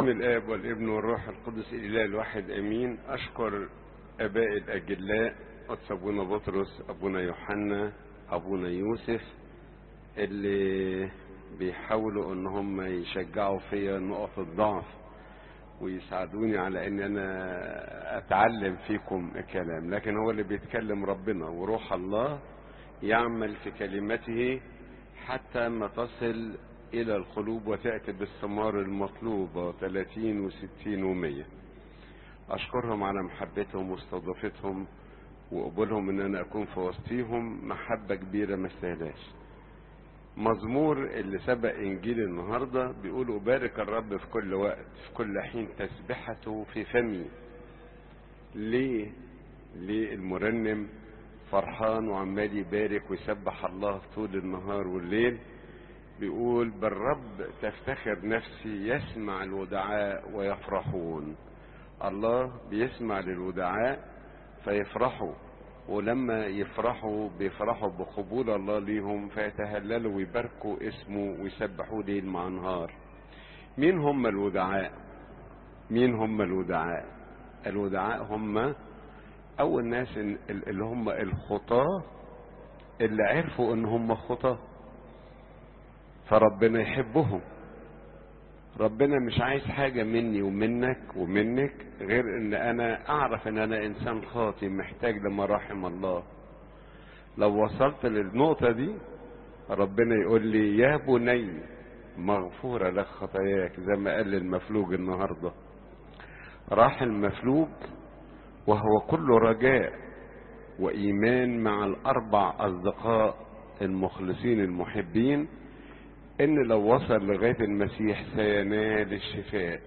باسم الآب والابن والروح القدس الإله الواحد أمين أشكر أباء الأجلاء قدس أبونا بطرس أبونا يوحنا أبونا يوسف اللي بيحاولوا ان هم يشجعوا فيا نقط الضعف ويساعدوني على ان انا اتعلم فيكم الكلام لكن هو اللي بيتكلم ربنا وروح الله يعمل في كلمته حتى ما تصل الى القلوب وتأتي بالثمار المطلوبة 30 و60 و100 اشكرهم على محبتهم واستضافتهم وقبولهم ان انا اكون في وسطيهم محبة كبيرة ما استاهلاش مزمور اللي سبق انجيل النهارده بيقول ابارك الرب في كل وقت في كل حين تسبحته في فمي ليه ليه المرنم فرحان وعمال يبارك ويسبح الله طول النهار والليل بيقول بالرب تفتخر نفسي يسمع الودعاء ويفرحون الله بيسمع للودعاء فيفرحوا ولما يفرحوا بيفرحوا بقبول الله ليهم فيتهللوا ويباركوا اسمه ويسبحوا ليل مع نهار مين هم الودعاء مين هم الودعاء الودعاء هم اول ناس اللي هم الخطاة اللي عرفوا ان هم خطاة فربنا يحبهم ربنا مش عايز حاجة مني ومنك ومنك غير ان انا اعرف ان انا انسان خاطي محتاج لمراحم الله لو وصلت للنقطة دي ربنا يقول لي يا بني مغفورة لك خطاياك زي ما قال المفلوج النهاردة راح المفلوج وهو كله رجاء وإيمان مع الأربع أصدقاء المخلصين المحبين ان لو وصل لغاية المسيح سينال الشفاء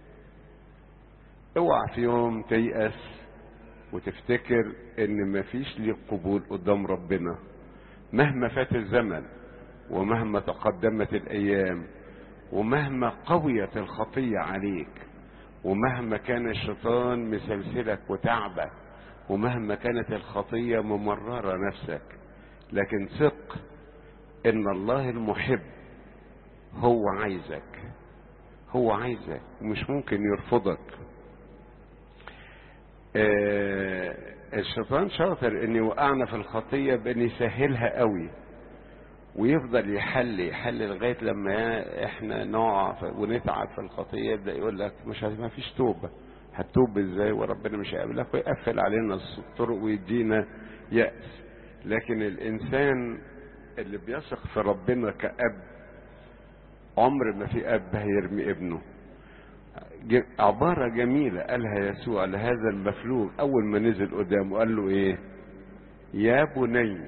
اوعى في يوم تيأس وتفتكر ان مفيش ليك قبول قدام ربنا مهما فات الزمن ومهما تقدمت الايام ومهما قويت الخطية عليك ومهما كان الشيطان مسلسلك وتعبك ومهما كانت الخطية ممررة نفسك لكن ثق ان الله المحب هو عايزك هو عايزك ومش ممكن يرفضك آه الشيطان شاطر ان يوقعنا في الخطية بان يسهلها قوي ويفضل يحل يحل لغاية لما احنا نقع ونتعب في الخطية يبدأ يقول لك مش ما فيش توبة هتوب ازاي وربنا مش هيقابلك ويقفل علينا الطرق ويدينا يأس لكن الانسان اللي بيثق في ربنا كأب عمر ما في اب هيرمي ابنه عبارة جميلة قالها يسوع لهذا المفلوج أول ما نزل قدامه قال له إيه؟ يا بني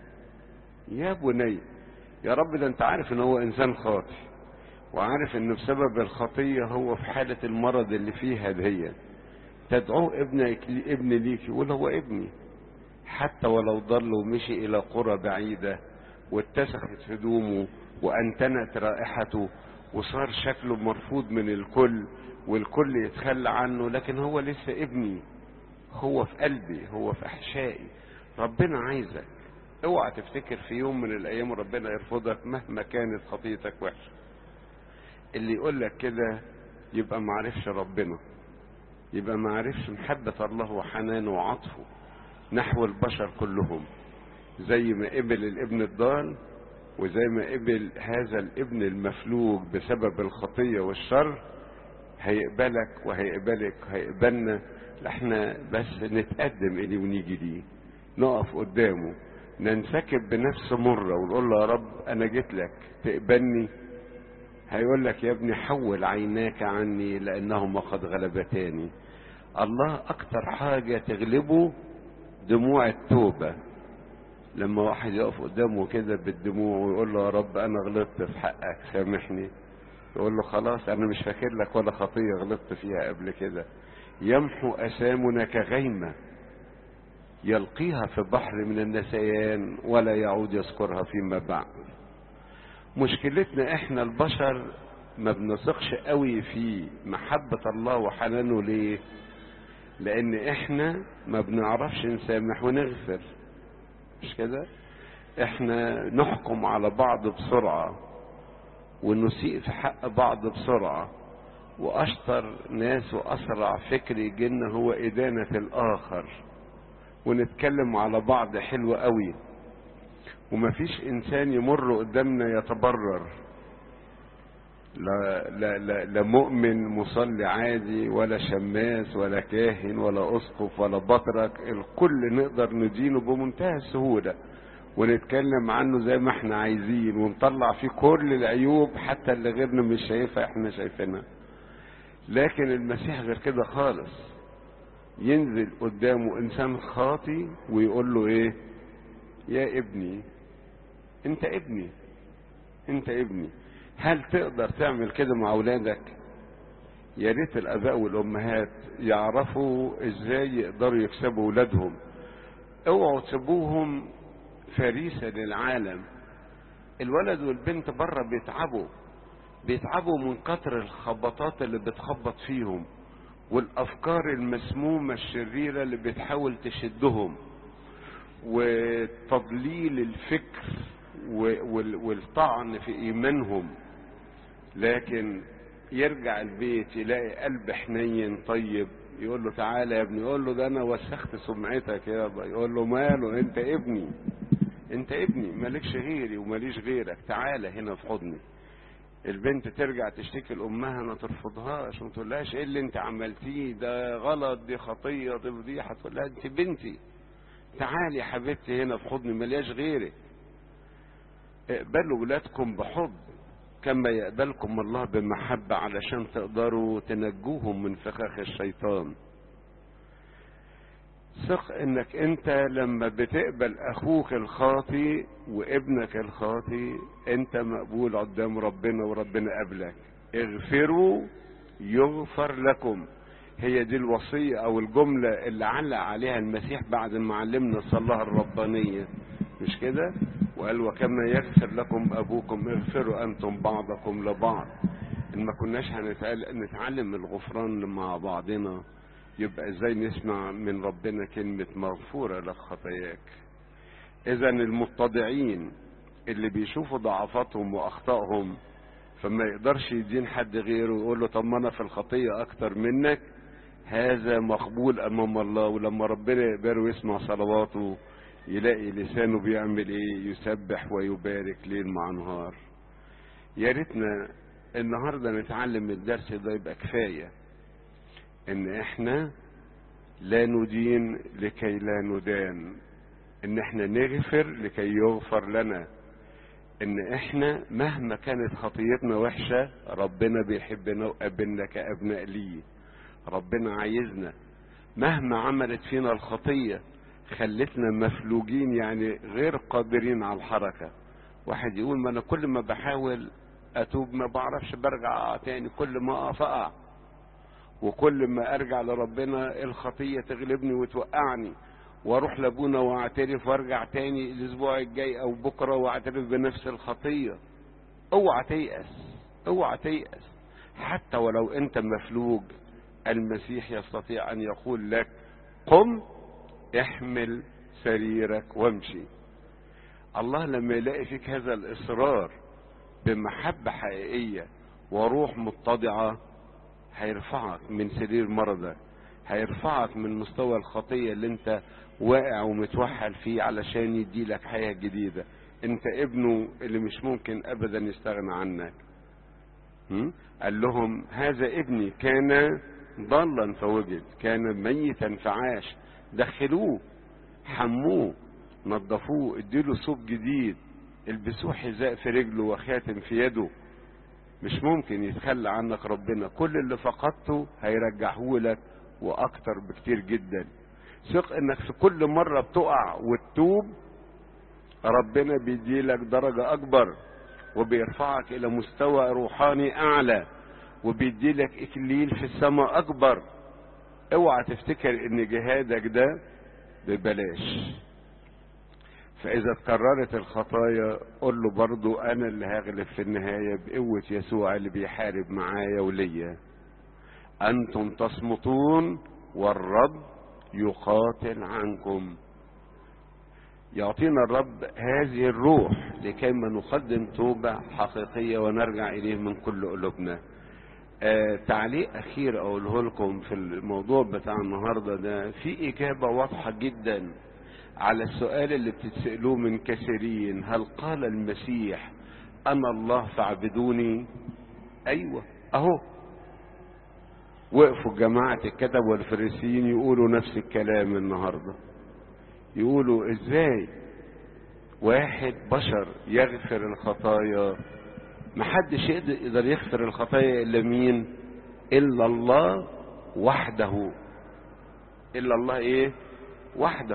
يا بني يا رب ده أنت عارف إن هو إنسان خاطئ وعارف إنه بسبب الخطية هو في حالة المرض اللي فيها دهية تدعوه ابنك ابن ليك يقول هو ابني حتى ولو ضل ومشي إلى قرى بعيدة واتسخت هدومه وأنتنت رائحته وصار شكله مرفوض من الكل والكل يتخلى عنه لكن هو لسه ابني هو في قلبي هو في أحشائي ربنا عايزك اوعى تفتكر في يوم من الأيام ربنا يرفضك مهما كانت خطيتك وحشة اللي يقول لك كده يبقى معرفش ربنا يبقى معرفش محبة الله وحنانه وعطفه نحو البشر كلهم زي ما قبل الابن الضال وزي ما قبل هذا الابن المفلوج بسبب الخطية والشر هيقبلك وهيقبلك هيقبلنا احنا بس نتقدم اليه ونيجي ليه نقف قدامه ننسكب بنفس مرة ونقول له يا رب انا جيت لك تقبلني هيقول لك يا ابني حول عيناك عني لانهما قد غلبتاني الله اكتر حاجة تغلبه دموع التوبة لما واحد يقف قدامه كده بالدموع ويقول له يا رب انا غلطت في حقك سامحني يقول له خلاص انا مش فاكر لك ولا خطية غلطت فيها قبل كده يمحو اسامنا كغيمة يلقيها في بحر من النسيان ولا يعود يذكرها فيما بعد مشكلتنا احنا البشر ما بنثقش قوي في محبة الله وحنانه ليه لان احنا ما بنعرفش نسامح ونغفر مش كده احنا نحكم على بعض بسرعة ونسيء في حق بعض بسرعة واشطر ناس واسرع فكر يجينا هو ادانة الاخر ونتكلم على بعض حلو قوي ومفيش انسان يمر قدامنا يتبرر لا, لا, لا, لا مؤمن مصلي عادي ولا شماس ولا كاهن ولا اسقف ولا بطرك الكل نقدر ندينه بمنتهى السهولة ونتكلم عنه زي ما احنا عايزين ونطلع فيه كل العيوب حتى اللي غيرنا مش شايفها احنا شايفينها لكن المسيح غير كده خالص ينزل قدامه انسان خاطي ويقول له ايه يا ابني انت ابني انت ابني هل تقدر تعمل كده مع اولادك يا ريت الاباء والامهات يعرفوا ازاي يقدروا يكسبوا اولادهم اوعوا تسيبوهم فريسه للعالم الولد والبنت بره بيتعبوا بيتعبوا من كتر الخبطات اللي بتخبط فيهم والافكار المسمومه الشريره اللي بتحاول تشدهم وتضليل الفكر والطعن في ايمانهم لكن يرجع البيت يلاقي قلب حنين طيب يقول له تعالى يا ابني يقول له ده انا وسخت سمعتك يابا يقول له ماله انت ابني انت ابني مالكش غيري وماليش غيرك تعالى هنا في حضني البنت ترجع تشتكي لامها ما ترفضهاش ما تقولهاش ايه اللي انت عملتيه ده غلط دي خطيه دي فضيحه تقول لها انت بنتي تعالي يا حبيبتي هنا في حضني ملياش غيرك اقبلوا ولادكم بحب كما يقبلكم الله بمحبة علشان تقدروا تنجوهم من فخاخ الشيطان ثق انك انت لما بتقبل اخوك الخاطي وابنك الخاطي انت مقبول قدام ربنا وربنا قبلك اغفروا يغفر لكم هي دي الوصية او الجملة اللي علق عليها المسيح بعد ما علمنا الصلاة الربانية مش كده وقال وكما يغفر لكم ابوكم اغفروا انتم بعضكم لبعض ان ما كناش هنتعلم الغفران مع بعضنا يبقى ازاي نسمع من ربنا كلمة مغفورة لك خطاياك اذا المتضعين اللي بيشوفوا ضعفاتهم واخطائهم فما يقدرش يدين حد غيره ويقول له طب ما انا في الخطية اكتر منك هذا مقبول امام الله ولما ربنا يقبله ويسمع صلواته يلاقي لسانه بيعمل ايه يسبح ويبارك ليل مع نهار يا ريتنا النهارده نتعلم الدرس ده يبقى كفايه ان احنا لا ندين لكي لا ندان ان احنا نغفر لكي يغفر لنا ان احنا مهما كانت خطيتنا وحشه ربنا بيحبنا وقابلنا كابناء ليه ربنا عايزنا مهما عملت فينا الخطيه خلتنا مفلوجين يعني غير قادرين على الحركة واحد يقول ما انا كل ما بحاول اتوب ما بعرفش برجع تاني كل ما اقف اقع وكل ما ارجع لربنا الخطية تغلبني وتوقعني واروح لابونا واعترف وارجع تاني الاسبوع الجاي او بكرة واعترف بنفس الخطية اوعى تيأس اوعى تيأس حتى ولو انت مفلوج المسيح يستطيع ان يقول لك قم احمل سريرك وامشي الله لما يلاقي فيك هذا الاصرار بمحبة حقيقية وروح متضعة هيرفعك من سرير مرضك هيرفعك من مستوى الخطية اللي انت واقع ومتوحل فيه علشان يديلك حياة جديدة انت ابنه اللي مش ممكن ابدا يستغنى عنك قال لهم هذا ابني كان ضالا فوجد كان ميتا فعاش دخلوه حموه نظفوه اديله صوب جديد البسوه حذاء في رجله وخاتم في يده مش ممكن يتخلى عنك ربنا كل اللي فقدته هيرجعه لك واكتر بكتير جدا ثق انك في كل مرة بتقع وتتوب ربنا بيديلك درجة اكبر وبيرفعك الى مستوى روحاني اعلى وبيديلك اكليل في السماء اكبر اوعى تفتكر ان جهادك ده ببلاش فاذا اتكررت الخطايا قول له برضو انا اللي هغلب في النهاية بقوة يسوع اللي بيحارب معايا وليا انتم تصمتون والرب يقاتل عنكم يعطينا الرب هذه الروح لكي ما نقدم توبة حقيقية ونرجع إليه من كل قلوبنا آه تعليق اخير اقوله لكم في الموضوع بتاع النهارده ده في اجابه واضحه جدا على السؤال اللي بتتسالوه من كثيرين هل قال المسيح انا الله فاعبدوني ايوه اهو وقفوا جماعة الكتب والفريسيين يقولوا نفس الكلام النهاردة يقولوا ازاي واحد بشر يغفر الخطايا محدش يقدر يغفر الخطايا الا مين الا الله وحده الا الله ايه وحده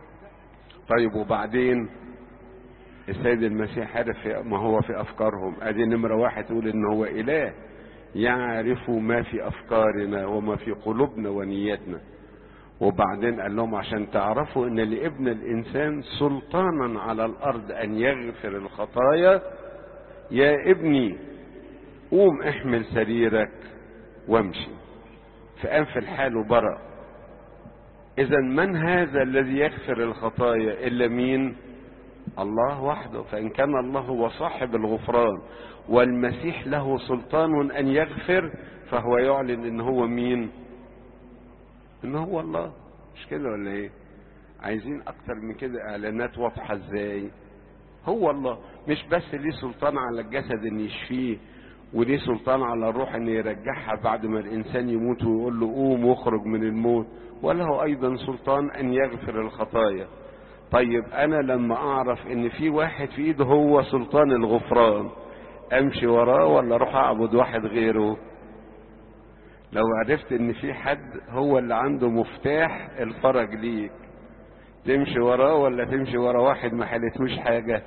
طيب وبعدين السيد المسيح عرف ما هو في افكارهم ادي نمره واحد تقول ان هو اله يعرف ما في افكارنا وما في قلوبنا ونيتنا وبعدين قال لهم عشان تعرفوا ان لابن الانسان سلطانا على الارض ان يغفر الخطايا يا ابني قوم احمل سريرك وامشي فقام في الحال وبرأ اذا من هذا الذي يغفر الخطايا الا مين الله وحده فان كان الله هو صاحب الغفران والمسيح له سلطان ان يغفر فهو يعلن ان هو مين ان هو الله مش كده ولا ايه عايزين اكتر من كده اعلانات واضحه ازاي هو الله مش بس ليه سلطان على الجسد ان يشفيه وليه سلطان على الروح ان يرجعها بعد ما الانسان يموت ويقول له قوم واخرج من الموت وله ايضا سلطان ان يغفر الخطايا طيب انا لما اعرف ان في واحد في ايده هو سلطان الغفران امشي وراه ولا اروح اعبد واحد غيره لو عرفت ان في حد هو اللي عنده مفتاح الفرج ليك تمشي وراه ولا تمشي ورا واحد ما حلتوش حاجة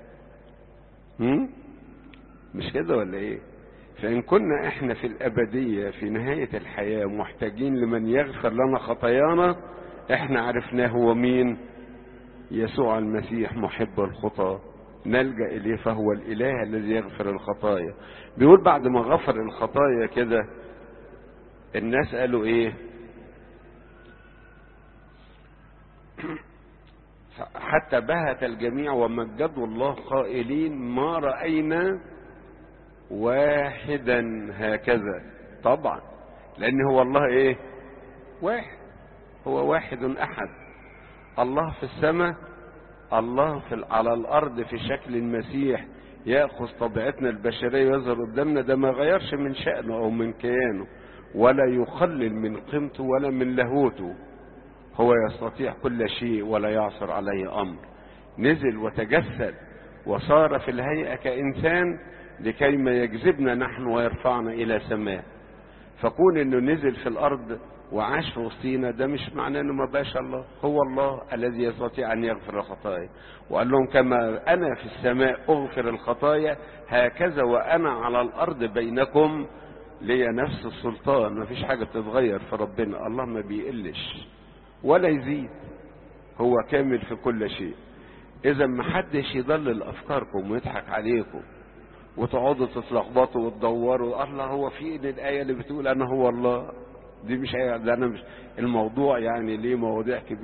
هم؟ مش كده ولا ايه فان كنا احنا في الابدية في نهاية الحياة محتاجين لمن يغفر لنا خطايانا احنا عرفناه هو مين يسوع المسيح محب الخطاه نلجا اليه فهو الاله الذي يغفر الخطايا بيقول بعد ما غفر الخطايا كده الناس قالوا ايه حتى بهت الجميع ومجدوا الله قائلين ما راينا واحدا هكذا طبعا لان هو الله ايه واحد هو واحد احد الله في السماء الله في على الارض في شكل المسيح ياخذ طبيعتنا البشريه ويظهر قدامنا ده ما غيرش من شانه او من كيانه ولا يقلل من قيمته ولا من لاهوته هو يستطيع كل شيء ولا يعصر عليه امر نزل وتجسد وصار في الهيئه كانسان لكي ما يجذبنا نحن ويرفعنا الى سماء فكون انه نزل في الارض وعاش في وسطينا ده مش معناه انه ما بقاش الله هو الله الذي يستطيع ان يغفر الخطايا وقال لهم كما انا في السماء اغفر الخطايا هكذا وانا على الارض بينكم ليا نفس السلطان ما فيش حاجه بتتغير في ربنا الله ما بيقلش ولا يزيد هو كامل في كل شيء اذا ما حدش يضلل افكاركم ويضحك عليكم وتقعدوا تتلخبطوا وتدوروا الله هو في ان الايه اللي بتقول انا هو الله دي مش ده انا مش الموضوع يعني ليه مواضيع كبيره